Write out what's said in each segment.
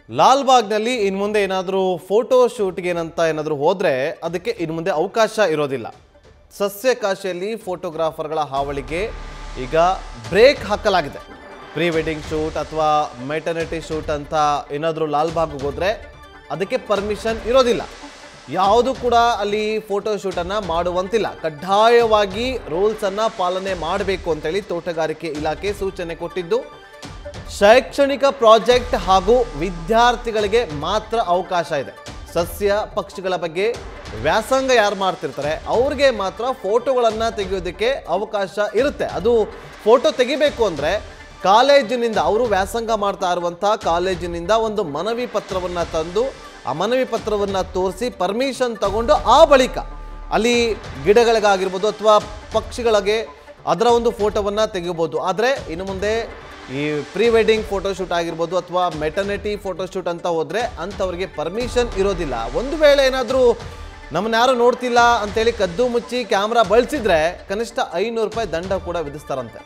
ಲಾಲ್ಬಾಗ್ನಲ್ಲಿ ಇನ್ನು ಮುಂದೆ ಏನಾದರೂ ಫೋಟೋ ಶೂಟ್ಗೆ ಏನಂತ ಏನಾದರೂ ಹೋದರೆ ಅದಕ್ಕೆ ಇನ್ನು ಮುಂದೆ ಅವಕಾಶ ಇರೋದಿಲ್ಲ ಸಸ್ಯಕಾಶಿಯಲ್ಲಿ ಫೋಟೋಗ್ರಾಫರ್ಗಳ ಹಾವಳಿಗೆ ಈಗ ಬ್ರೇಕ್ ಹಾಕಲಾಗಿದೆ ಪ್ರೀ ವೆಡ್ಡಿಂಗ್ ಶೂಟ್ ಅಥವಾ ಮೆಟರ್ನಿಟಿ ಶೂಟ್ ಅಂತ ಏನಾದರೂ ಲಾಲ್ಬಾಗ್ಗೆ ಹೋದರೆ ಅದಕ್ಕೆ ಪರ್ಮಿಷನ್ ಇರೋದಿಲ್ಲ ಯಾವುದು ಕೂಡ ಅಲ್ಲಿ ಫೋಟೋ ಶೂಟನ್ನು ಮಾಡುವಂತಿಲ್ಲ ಕಡ್ಡಾಯವಾಗಿ ರೂಲ್ಸನ್ನು ಪಾಲನೆ ಮಾಡಬೇಕು ಅಂತೇಳಿ ತೋಟಗಾರಿಕೆ ಇಲಾಖೆ ಸೂಚನೆ ಕೊಟ್ಟಿದ್ದು ಶೈಕ್ಷಣಿಕ ಪ್ರಾಜೆಕ್ಟ್ ಹಾಗೂ ವಿದ್ಯಾರ್ಥಿಗಳಿಗೆ ಮಾತ್ರ ಅವಕಾಶ ಇದೆ ಸಸ್ಯ ಪಕ್ಷಿಗಳ ಬಗ್ಗೆ ವ್ಯಾಸಂಗ ಯಾರು ಮಾಡ್ತಿರ್ತಾರೆ ಅವ್ರಿಗೆ ಮಾತ್ರ ಫೋಟೋಗಳನ್ನು ತೆಗೆಯೋದಕ್ಕೆ ಅವಕಾಶ ಇರುತ್ತೆ ಅದು ಫೋಟೋ ತೆಗಿಬೇಕು ಅಂದರೆ ಕಾಲೇಜಿನಿಂದ ಅವರು ವ್ಯಾಸಂಗ ಮಾಡ್ತಾ ಇರುವಂಥ ಕಾಲೇಜಿನಿಂದ ಒಂದು ಮನವಿ ಪತ್ರವನ್ನು ತಂದು ಆ ಮನವಿ ಪತ್ರವನ್ನು ತೋರಿಸಿ ಪರ್ಮಿಷನ್ ತಗೊಂಡು ಆ ಬಳಿಕ ಅಲ್ಲಿ ಗಿಡಗಳಿಗಾಗಿರ್ಬೋದು ಅಥವಾ ಪಕ್ಷಿಗಳಿಗೆ ಅದರ ಒಂದು ಫೋಟೋವನ್ನು ತೆಗಿಬೋದು ಆದರೆ ಇನ್ನು ಮುಂದೆ ಈ ಪ್ರೀ ವೆಡ್ಡಿಂಗ್ ಫೋಟೋಶೂಟ್ ಆಗಿರ್ಬೋದು ಅಥವಾ ಮೆಟರ್ನಿಟಿ ಫೋಟೋಶೂಟ್ ಅಂತ ಹೋದರೆ ಅಂಥವ್ರಿಗೆ ಪರ್ಮಿಷನ್ ಇರೋದಿಲ್ಲ ಒಂದು ವೇಳೆ ಏನಾದರೂ ನಮ್ಮನ್ನ ಯಾರು ನೋಡ್ತಿಲ್ಲ ಅಂತೇಳಿ ಕದ್ದು ಮುಚ್ಚಿ ಕ್ಯಾಮ್ರಾ ಬಳಸಿದ್ರೆ ಕನಿಷ್ಠ ಐನೂರು ರೂಪಾಯಿ ದಂಡ ಕೂಡ ವಿಧಿಸ್ತಾರಂತೆ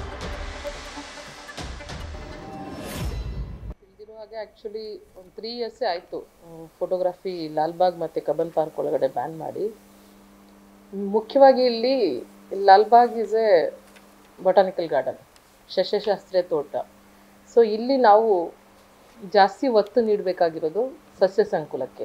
ಇಲ್ದಿರೋ ಹಾಗೆ ಆ್ಯಕ್ಚುಲಿ ಒಂದು ತ್ರೀ ಇಯರ್ಸೇ ಆಯಿತು ಫೋಟೋಗ್ರಫಿ ಲಾಲ್ಬಾಗ್ ಮತ್ತು ಕಬ್ಬನ್ ಪಾರ್ಕ್ ಒಳಗಡೆ ಬ್ಯಾನ್ ಮಾಡಿ ಮುಖ್ಯವಾಗಿ ಇಲ್ಲಿ Lalbagh is a botanical garden ಸಸ್ಯಶಾಸ್ತ್ರೀಯ ತೋಟ ಸೊ ಇಲ್ಲಿ ನಾವು ಜಾಸ್ತಿ ಒತ್ತು ನೀಡಬೇಕಾಗಿರೋದು ಸಸ್ಯ ಸಂಕುಲಕ್ಕೆ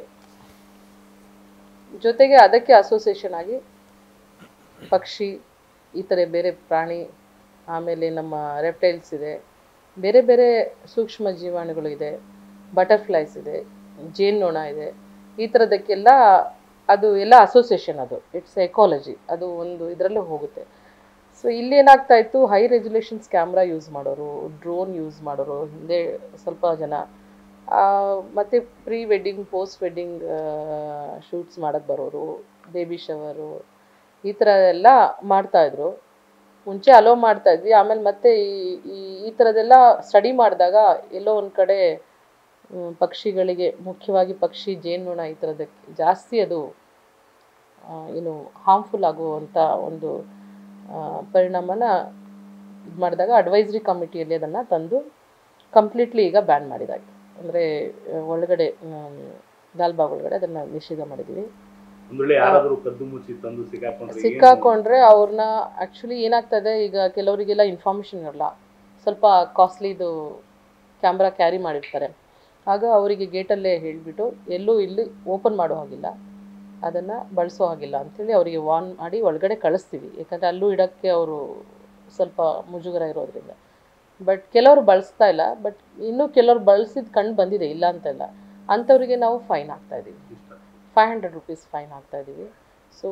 ಜೊತೆಗೆ ಅದಕ್ಕೆ ಅಸೋಸಿಯೇಷನ್ ಆಗಿ ಪಕ್ಷಿ ಈ ಥರ ಬೇರೆ ಪ್ರಾಣಿ ಆಮೇಲೆ ನಮ್ಮ ರೆಪ್ಟೈಲ್ಸ್ ಇದೆ ಬೇರೆ ಬೇರೆ ಸೂಕ್ಷ್ಮ ಜೀವಾಣುಗಳು ಇದೆ ಬಟರ್ಫ್ಲೈಸ್ ಇದೆ ಜೇನ್ನೊಣ ಇದೆ ಈ ಥರದಕ್ಕೆಲ್ಲ ಅದು ಎಲ್ಲ ಅಸೋಸಿಯೇಷನ್ ಅದು ಇಟ್ಸ್ ಎಕಾಲಜಿ ಅದು ಒಂದು ಇದರಲ್ಲೂ ಹೋಗುತ್ತೆ ಸೊ ಇಲ್ಲಿ ಏನಾಗ್ತಾ ಇತ್ತು ಹೈ ರೆಜುಲೇಷನ್ಸ್ ಕ್ಯಾಮ್ರಾ ಯೂಸ್ ಮಾಡೋರು ಡ್ರೋನ್ ಯೂಸ್ ಮಾಡೋರು ಹಿಂದೆ ಸ್ವಲ್ಪ ಜನ ಆ, ಮತ್ತೆ pre wedding post wedding shoots ಮಾಡೋಕ್ಕೆ ಬರೋರು ಬೇಬಿ ಶವರು ಈ ಥರ ಎಲ್ಲ ಮಾಡ್ತಾಯಿದ್ರು ಮುಂಚೆ ಅಲೋ ಮಾಡ್ತಾ ಇದ್ವಿ ಆಮೇಲೆ ಮತ್ತೆ ಈ ಈ ಈ ಥರದ್ದೆಲ್ಲ ಸ್ಟಡಿ ಮಾಡಿದಾಗ ಎಲ್ಲೋ ಒಂದು ಕಡೆ ಮ್, ಪಕ್ಷಿಗಳಿಗೆ ಮುಖ್ಯವಾಗಿ ಪಕ್ಷಿ ಜೇನುನೊಣ ಈ ಥರದಕ್ಕೆ ಜಾಸ್ತಿ ಅದು ಆ, ಏನು ಹಾರ್ಮ್ಫುಲ್ ಆಗುವಂಥ ಒಂದು ಆ, ಪರಿಣಾಮನ ಇದು ಮಾಡಿದಾಗ ಅಡ್ವೈಸ್ರಿ ಕಮಿಟಿಯಲ್ಲಿ ಅದನ್ನು ತಂದು ಕಂಪ್ಲೀಟ್ಲಿ ಈಗ ಬ್ಯಾನ್ ಮಾಡಿದಾಗೆ ಅಂದರೆ ಒಳಗಡೆ ಮ್, ಲಾಲ್ಬಾಗ್ ಒಳಗಡೆ ಅದನ್ನು ನಿಷೇಧ ಮಾಡಿದ್ದೀವಿ ಒಂದ್ ವೇಳೆ ಯಾರಾದ್ರೂ ಕದ್ದು ಮುಚ್ಚಿ ತಂದು ಸಿಕ್ಕಾಕೊಂಡ್ರೆ ಏನು? ಸಿಕ್ಕಾಕೊಂಡ್ರೆ ಅವ್ರನ್ನ ಆ್ಯಕ್ಚುಲಿ ಏನಾಗ್ತದೆ ಈಗ ಕೆಲವರಿಗೆಲ್ಲ ಇನ್ಫಾರ್ಮೇಷನ್ ಇರಲ್ಲ ಸ್ವಲ್ಪ ಕಾಸ್ಟ್ಲಿದು ಕ್ಯಾಮ್ರಾ ಕ್ಯಾರಿ ಮಾಡಿರ್ತಾರೆ ಆಗ ಅವರಿಗೆ ಗೇಟಲ್ಲೇ ಹೇಳಿಬಿಟ್ಟು ಎಲ್ಲೂ ಇಲ್ಲಿ ಓಪನ್ ಮಾಡೋ ಹಾಗಿಲ್ಲ ಅದನ್ನು ಬಳಸೋ ಹಾಗಿಲ್ಲ ಅಂಥೇಳಿ ಅವರಿಗೆ ವಾರ್ನ್ ಮಾಡಿ ಒಳಗಡೆ ಕಳಿಸ್ತೀವಿ ಯಾಕಂದರೆ ಅಲ್ಲೂ ಇಡೋಕ್ಕೆ ಅವರು ಸ್ವಲ್ಪ ಮುಜುಗರ ಇರೋದ್ರಿಂದ ಬಟ್ ಕೆಲವರು ಬಳಸ್ತಾ ಇಲ್ಲ ಬಟ್ ಇನ್ನೂ ಕೆಲವರು ಬಳಸಿದ ಕಣ್ಣು ಬಂದಿದೆ ಇಲ್ಲ ಅಂತ ಇಲ್ಲ ಅಂಥವ್ರಿಗೆ ನಾವು ಫೈನ್ ಹಾಕ್ತಾ ಇದ್ದೀವಿ ಫೈವ್ ಹಂಡ್ರೆಡ್ ರುಪೀಸ್ ಫೈನ್ ಹಾಕ್ತಾ ಇದ್ದೀವಿ ಸೊ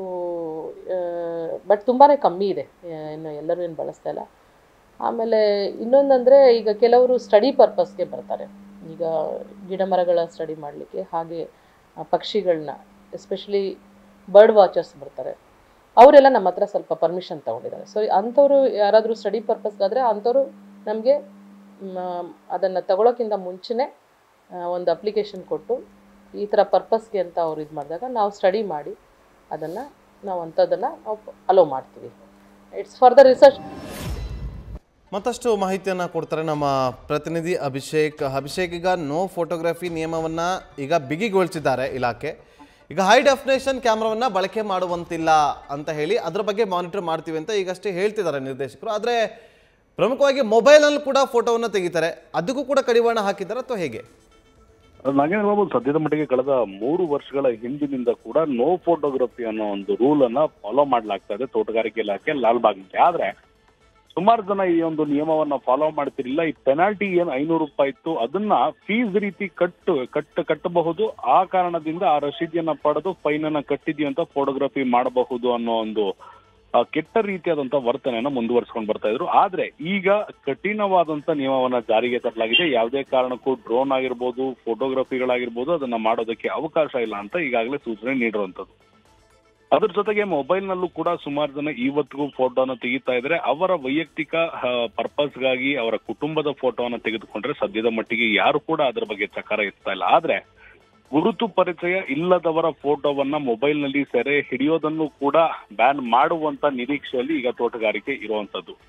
ಬಟ್ ತುಂಬಾ ಕಮ್ಮಿ ಇದೆ ಆ, ಇನ್ನು ಎಲ್ಲರೂ ಏನು ಬಳಸ್ತಾ ಇಲ್ಲ ಆಮೇಲೆ ಇನ್ನೊಂದಂದರೆ ಈಗ ಕೆಲವರು ಸ್ಟಡಿ ಪರ್ಪಸ್ಗೆ ಬರ್ತಾರೆ ಈಗ ಗಿಡ ಮರಗಳ ಸ್ಟಡಿ ಮಾಡಲಿಕ್ಕೆ ಹಾಗೆ ಆ, ಪಕ್ಷಿಗಳನ್ನ ಎಸ್ಪೆಷಲಿ ಬರ್ಡ್ ವಾಚರ್ಸ್ ಬರ್ತಾರೆ ಅವರೆಲ್ಲ ನಮ್ಮ ಹತ್ರ ಸ್ವಲ್ಪ ಪರ್ಮಿಷನ್ ತೊಗೊಂಡಿದ್ದಾರೆ ಸೊ ಅಂಥವ್ರು ಯಾರಾದರೂ ಸ್ಟಡಿ ಪರ್ಪಸ್ಗಾದರೆ ಅಂಥವ್ರು ನಮಗೆ ಅದನ್ನು ತಗೊಳ್ಳೋಕ್ಕಿಂತ ಮುಂಚೆನೇ ಆ, ಒಂದು ಅಪ್ಲಿಕೇಶನ್ ಕೊಟ್ಟು ಈ ಥರ ಪರ್ಪಸ್ಗೆ ಅಂತ ಅವ್ರು ಇದು ಮಾಡಿದಾಗ ನಾವು ಸ್ಟಡಿ ಮಾಡಿ ಅದನ್ನು ನಾವು ಅಂಥದ್ದನ್ನು ನಾವು ಅಲೋ ಮಾಡ್ತೀವಿ ಇಟ್ಸ್ ಫಾರ್ ದ ರಿಸರ್ಚ್ ಮತ್ತಷ್ಟು ಮಾಹಿತಿಯನ್ನು ಕೊಡ್ತಾರೆ ನಮ್ಮ ಪ್ರತಿನಿಧಿ ಅಭಿಷೇಕ್ ಅಭಿಷೇಕ್ ಈಗ ನೋ ಫೋಟೋಗ್ರಫಿ ನಿಯಮವನ್ನು ಈಗ ಬಿಗಿಗೊಳಿಸಿದ್ದಾರೆ ಇಲಾಖೆ ಈಗ ಹೈ ಡೆಫಿನೇಷನ್ ಕ್ಯಾಮ್ರಾವನ್ನು ಬಳಕೆ ಮಾಡುವಂತಿಲ್ಲ ಅಂತ ಹೇಳಿ ಅದ್ರ ಬಗ್ಗೆ ಮಾನಿಟರ್ ಮಾಡ್ತೀವಿ ಅಂತ ಈಗಷ್ಟೇ ಹೇಳ್ತಿದ್ದಾರೆ ನಿರ್ದೇಶಕರು ಆದರೆ ಪ್ರಮುಖವಾಗಿ ಮೊಬೈಲ್ನಲ್ಲಿ ಕೂಡ ಫೋಟೋವನ್ನು ತೆಗಿತಾರೆ ಅದಕ್ಕೂ ಕೂಡ ಕಡಿವಾಣ ಹಾಕಿದ್ದಾರೆ ಅಥವಾ ಹೇಗೆ ನಾಗೇಂದ್ರ ಬಾಬು ಸದ್ಯದ ಮಟ್ಟಿಗೆ ಕಳೆದ ಮೂರು ವರ್ಷಗಳ ಹಿಂದಿನಿಂದ ಕೂಡ ನೋ ಫೋಟೋಗ್ರಫಿ ಅನ್ನೋ ಒಂದು ರೂಲ್ ಅನ್ನ ಫಾಲೋ ಮಾಡ್ಲಾಗ್ತಾ ಇದೆ ತೋಟಗಾರಿಕೆ ಇಲಾಖೆ ಲಾಲ್ಬಾಗ್ಗೆ ಆದ್ರೆ ಸುಮಾರು ಜನ ಈ ಒಂದು ನಿಯಮವನ್ನ ಫಾಲೋ ಮಾಡ್ತಿರ್ಲಿಲ್ಲ ಈ ಪೆನಾಲ್ಟಿ ಏನು ಐನೂರು ರೂಪಾಯಿ ಇತ್ತು ಅದನ್ನ ಫೀಸ್ ರೀತಿ ಕಟ್ಟು ಕಟ್ ಕಟ್ಟಬಹುದು ಆ ಕಾರಣದಿಂದ ಆ ರಸೀದಿಯನ್ನ ಪಡೆದು ಫೈನ್ ಅನ್ನ ಕಟ್ಟಿದ್ವಿ ಅಂತ ಫೋಟೋಗ್ರಫಿ ಮಾಡಬಹುದು ಅನ್ನೋ ಒಂದು ಆ, ಕೆಟ್ಟ ರೀತಿಯಾದಂತ ವರ್ತನೆಯನ್ನ ಮುಂದುವರಿಸ್ಕೊಂಡು ಬರ್ತಾ ಇದ್ರು ಆದ್ರೆ ಈಗ ಕಠಿಣವಾದಂತ ನಿಯಮವನ್ನ ಜಾರಿಗೆ ತರಲಾಗಿದೆ ಯಾವುದೇ ಕಾರಣಕ್ಕೂ ಡ್ರೋನ್ ಆಗಿರ್ಬೋದು ಫೋಟೋಗ್ರಫಿಗಳಾಗಿರ್ಬೋದು ಅದನ್ನ ಮಾಡೋದಕ್ಕೆ ಅವಕಾಶ ಇಲ್ಲ ಅಂತ ಈಗಾಗಲೇ ಸೂಚನೆ ನೀಡಿರುವಂತದ್ದು ಅದ್ರ ಜೊತೆಗೆ ಮೊಬೈಲ್ ನಲ್ಲೂ ಕೂಡ ಸುಮಾರು ಜನ ಇವತ್ತಿಗೂ ಫೋಟೋನ ತೆಗಿತಾ ಇದ್ರೆ ಅವರ ವೈಯಕ್ತಿಕ ಪರ್ಪಸ್ಗಾಗಿ ಅವರ ಕುಟುಂಬದ ಫೋಟೋನ ತೆಗೆದುಕೊಂಡ್ರೆ ಸದ್ಯದ ಮಟ್ಟಿಗೆ ಯಾರು ಕೂಡ ಅದ್ರ ಬಗ್ಗೆ ಚಕಾರ ಎತ್ತಾ ಇಲ್ಲ ಆದ್ರೆ ಗುರುತು ಪರಿಚಯ ಇಲ್ಲದವರ ಫೋಟೋವನ್ನ ಮೊಬೈಲ್ ನಲ್ಲಿ ಸೆರೆ ಹಿಡಿಯೋದನ್ನು ಕೂಡ ಬ್ಯಾನ್ ಮಾಡುವಂತ ನಿರೀಕ್ಷೆಯಲ್ಲಿ ಈಗ ತೋಟಗಾರಿಕೆ ಇರುವಂತದ್ದು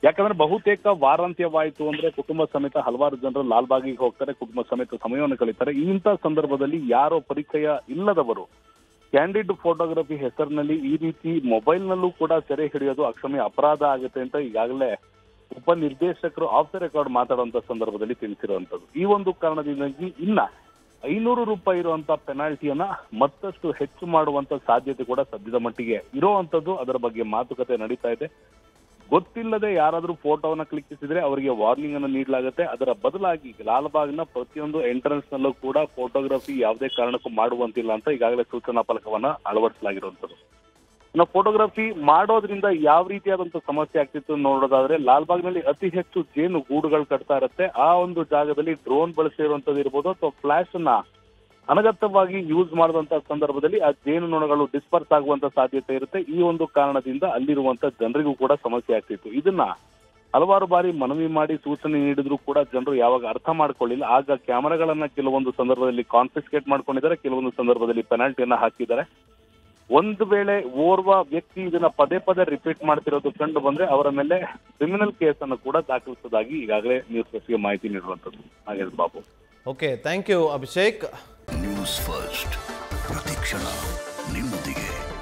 ಯಾಕಂದ್ರೆ ಬಹುತೇಕ ವಾರಾಂತ್ಯವಾಯಿತು ಅಂದ್ರೆ ಕುಟುಂಬ ಸಮೇತ ಹಲವಾರು ಜನರು ಲಾಲ್ಬಾಗಿಗೆ ಹೋಗ್ತಾರೆ ಕುಟುಂಬ ಸಮೇತ ಸಮಯವನ್ನು ಕಳೀತಾರೆ ಇಂಥ ಸಂದರ್ಭದಲ್ಲಿ ಯಾರೋ ಪರಿಚಯ ಇಲ್ಲದವರು ಕ್ಯಾಂಡಿಡ್ ಫೋಟೋಗ್ರಫಿ ಹೆಸರಿನಲ್ಲಿ ಈ ರೀತಿ ಮೊಬೈಲ್ ನಲ್ಲೂ ಕೂಡ ಸೆರೆ ಹಿಡಿಯೋದು ಅಕ್ಷಮ್ಯ ಅಪರಾಧ ಆಗುತ್ತೆ ಅಂತ ಈಗಾಗಲೇ ಉಪನಿರ್ದೇಶಕರು ಆಫ್ ದ ರೆಕಾರ್ಡ್ ಮಾತಾಡುವಂತ ಸಂದರ್ಭದಲ್ಲಿ ತಿಳಿಸಿರುವಂತದ್ದು ಈ ಒಂದು ಕಾರಣದಿಂದಾಗಿ ಇನ್ನ ಐನೂರು ರೂಪಾಯಿ ಇರುವಂತ ಪೆನಾಲ್ಟಿಯನ್ನ ಮತ್ತಷ್ಟು ಹೆಚ್ಚು ಮಾಡುವಂತ ಸಾಧ್ಯತೆ ಕೂಡ ಸದ್ಯದ ಮಟ್ಟಿಗೆ ಇರುವಂತದ್ದು ಅದರ ಬಗ್ಗೆ ಮಾತುಕತೆ ನಡೀತಾ ಇದೆ ಗೊತ್ತಿಲ್ಲದೆ ಯಾರಾದ್ರೂ ಫೋಟೋವನ್ನ ಕ್ಲಿಕ್ಕಿಸಿದ್ರೆ ಅವರಿಗೆ ವಾರ್ನಿಂಗ್ ಅನ್ನು ನೀಡಲಾಗುತ್ತೆ ಅದರ ಬದಲಾಗಿ ಲಾಲ್ಬಾಗ್ನ ಪ್ರತಿಯೊಂದು ಎಂಟ್ರೆನ್ಸ್ ನಲ್ಲೂ ಕೂಡ ಫೋಟೋಗ್ರಫಿ ಯಾವುದೇ ಕಾರಣಕ್ಕೂ ಮಾಡುವಂತಿಲ್ಲ ಅಂತ ಈಗಾಗಲೇ ಸೂಚನಾ ಫಲಕವನ್ನ ಅಳವಡಿಸಲಾಗಿರುವಂತದ್ದು ಇನ್ನು ಫೋಟೋಗ್ರಫಿ ಮಾಡೋದ್ರಿಂದ ಯಾವ ರೀತಿಯಾದಂತ ಸಮಸ್ಯೆ ಆಗ್ತಿತ್ತು ನೋಡೋದಾದ್ರೆ ಲಾಲ್ಬಾಗ್ನಲ್ಲಿ ಅತಿ ಹೆಚ್ಚು ಜೇನು ಗೂಡುಗಳು ಕಟ್ತಾ ಇರುತ್ತೆ ಆ ಒಂದು ಜಾಗದಲ್ಲಿ ಡ್ರೋನ್ ಬಳಸಿರುವಂತದ್ದು ಇರ್ಬೋದು ಅಥವಾ ಫ್ಲಾಶ್ ಅನ್ನ ಅನಗತ್ಯವಾಗಿ ಯೂಸ್ ಮಾಡಿದಂತ ಸಂದರ್ಭದಲ್ಲಿ ಆ ಜೇನು ನೊಣಗಳು ಡಿಸ್ಪರ್ಸ್ ಆಗುವಂತ ಸಾಧ್ಯತೆ ಇರುತ್ತೆ ಈ ಒಂದು ಕಾರಣದಿಂದ ಅಲ್ಲಿರುವಂತ ಜನರಿಗೂ ಕೂಡ ಸಮಸ್ಯೆ ಆಗ್ತಿತ್ತು ಇದನ್ನ ಹಲವಾರು ಬಾರಿ ಮನವಿ ಮಾಡಿ ಸೂಚನೆ ನೀಡಿದ್ರು ಕೂಡ ಜನರು ಯಾವಾಗ ಅರ್ಥ ಮಾಡ್ಕೊಳ್ಳಿಲ್ಲ ಆಗ ಕ್ಯಾಮೆರಾಗಳನ್ನ ಕೆಲವೊಂದು ಸಂದರ್ಭದಲ್ಲಿ ಕಾನ್ಫಿಸ್ಕೇಟ್ ಮಾಡ್ಕೊಂಡಿದ್ದಾರೆ ಕೆಲವೊಂದು ಸಂದರ್ಭದಲ್ಲಿ ಪೆನಾಲ್ಟಿಯನ್ನ ಹಾಕಿದ್ದಾರೆ ಒಂದು ವೇಳೆ ಓರ್ವ ವ್ಯಕ್ತಿ ಇದನ್ನ ಪದೇ ಪದೇ ರಿಪೀಟ್ ಮಾಡ್ತಿರೋದು ಕಂಡು ಬಂದ್ರೆ ಅವರ ಮೇಲೆ ಕ್ರಿಮಿನಲ್ ಕೇಸ್ ಅನ್ನು ಕೂಡ ದಾಖಲಿಸೋದಾಗಿ ಈಗಾಗಲೇ ನ್ಯೂಸ್ ಪ್ರೆಸ್ಗೆ ಮಾಹಿತಿ ನೀಡಿರುವಂತದ್ದು Nagesh Babu okay thank you Abhishek news first ಪ್ರತಿಕ್ಷಣ ನಿಮ್ಮೊಂದಿಗೆ